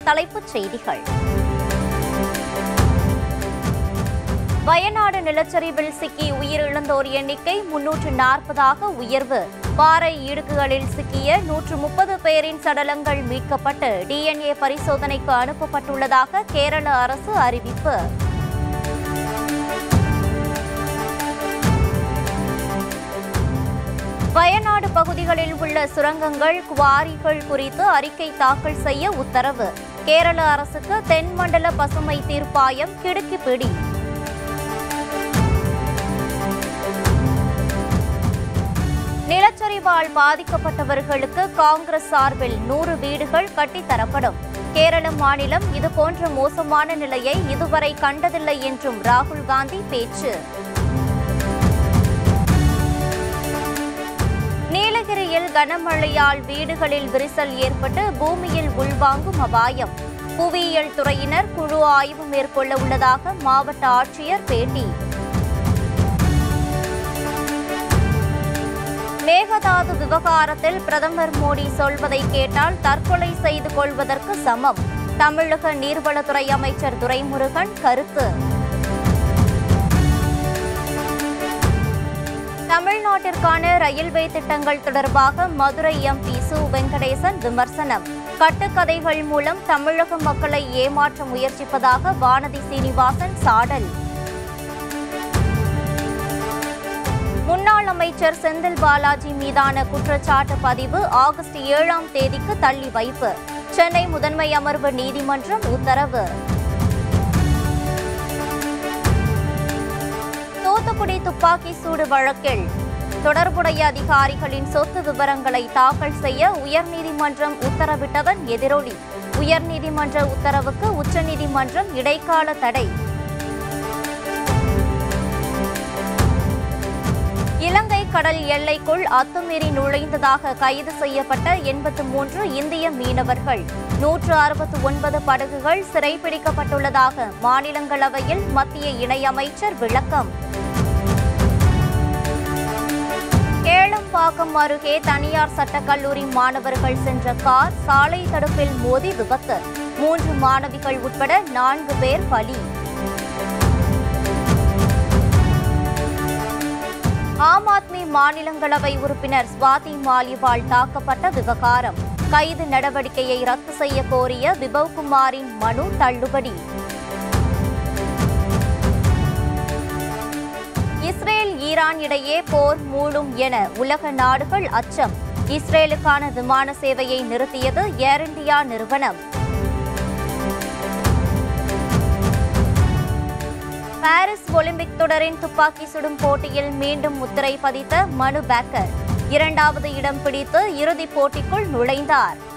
தலைப்புச் செய்திகள் வயநாடு நிலச்சரிவில் சிக்கி உயிரிழந்தோர் எண்ணிக்கை முன்னூற்று நாற்பதாக உயர்வு பாறை இடுக்குகளில் சிக்கிய நூற்று முப்பது பேரின் சடலங்கள் மீட்கப்பட்டு டிஎன்ஏ பரிசோதனைக்கு அனுப்பப்பட்டுள்ளதாக கேரள அரசு அறிவிப்பு வயநாடு பகுதிகளில் உள்ள சுரங்கங்கள் குவாரிகள் குறித்து அறிக்கை தாக்கல் செய்ய உத்தரவு கேரள அரசுக்கு தென்மண்டல பசுமை தீர்ப்பாயம் கிடுக்கி பிடி நிலச்சரிவால் பாதிக்கப்பட்டவர்களுக்கு காங்கிரஸ் சார்பில் நூறு வீடுகள் கட்டித்தரப்படும் கேரள மாநிலம் இதுபோன்ற மோசமான நிலையை இதுவரை கண்டதில்லை என்றும் ராகுல் காந்தி பேச்சு நீலகிரியில் கனமழையால் வீடுகளில் விரிசல் ஏற்பட்டு பூமியில் உள்வாங்கும் அபாயம் புவியியல் துறையினர் குழு ஆய்வு மேற்கொள்ள உள்ளதாக மாவட்ட ஆட்சியர் பேட்டி மேகதாது விவகாரத்தில் பிரதமர் மோடி சொல்வதை கேட்டால் தற்கொலை செய்து கொள்வதற்கு சமம் தமிழக நீர்வளத்துறை அமைச்சர் துரைமுருகன் கருத்து தமிழ்நாட்டிற்கான ரயில்வே திட்டங்கள் தொடர்பாக மதுரை எம்பி சு வெங்கடேசன் விமர்சனம் கட்டுக்கதைகள் மூலம் தமிழக மக்களை ஏமாற்ற முயற்சிப்பதாக வானதி சீனிவாசன் சாடல் முன்னாள் அமைச்சர் செந்தில் பாலாஜி மீதான குற்றச்சாட்டு பதிவு ஆகஸ்ட் ஏழாம் தேதிக்கு தள்ளி வைப்பு சென்னை முதன்மை அமர்வு நீதிமன்றம் உத்தரவு தூத்துக்குடி துப்பாக்கி சூடு வழக்கில் தொடர்புடைய அதிகாரிகளின் சொத்து விவரங்களை தாக்கல் செய்ய உயர்நீதிமன்றம் உத்தரவிட்டதன் எதிரொலி உயர்நீதிமன்ற உத்தரவுக்கு உச்சநீதிமன்றம் இடைக்கால தடை இலங்கை கடல் எல்லைக்குள் அத்துமீறி நுழைந்ததாக கைது செய்யப்பட்ட எண்பத்து மூன்று இந்திய மீனவர்கள் நூற்று அறுபத்து ஒன்பது படகுகள் சிறைப்பிடிக்கப்பட்டுள்ளதாக மாநிலங்களவையில் மத்திய இணையமைச்சர் விளக்கம் கேளம்பாக்கம் அருகே தனியார் சட்டக்கல்லூரி மாணவர்கள் சென்ற கார் சாலை தடுப்பில் மோதி விபத்து மூன்று மாணவிகள் உட்பட நான்கு பேர் பலி ஆம் ஆத்மி மாநிலங்களவை உறுப்பினர் ஸ்வாதி மாலிவால் தாக்கப்பட்ட விவகாரம் கைது நடவடிக்கையை ரத்து செய்ய கோரிய விபவ்குமாரின் மனு தள்ளுபடி இஸ்ரேல் ஈரான் இடையே போர் மூடும் என உலக நாடுகள் அச்சம் இஸ்ரேலுக்கான விமான சேவையை நிறுத்தியது ஏர் இந்தியா நிறுவனம் பாரிஸ் ஒலிம்பிக் தொடரின் துப்பாக்கி சுடும் போட்டியில் மீண்டும் முத்திரை பதித்த மனு பேக்கர் இரண்டாவது இடம் பிடித்து இறுதிப் போட்டிக்குள் நுழைந்தார்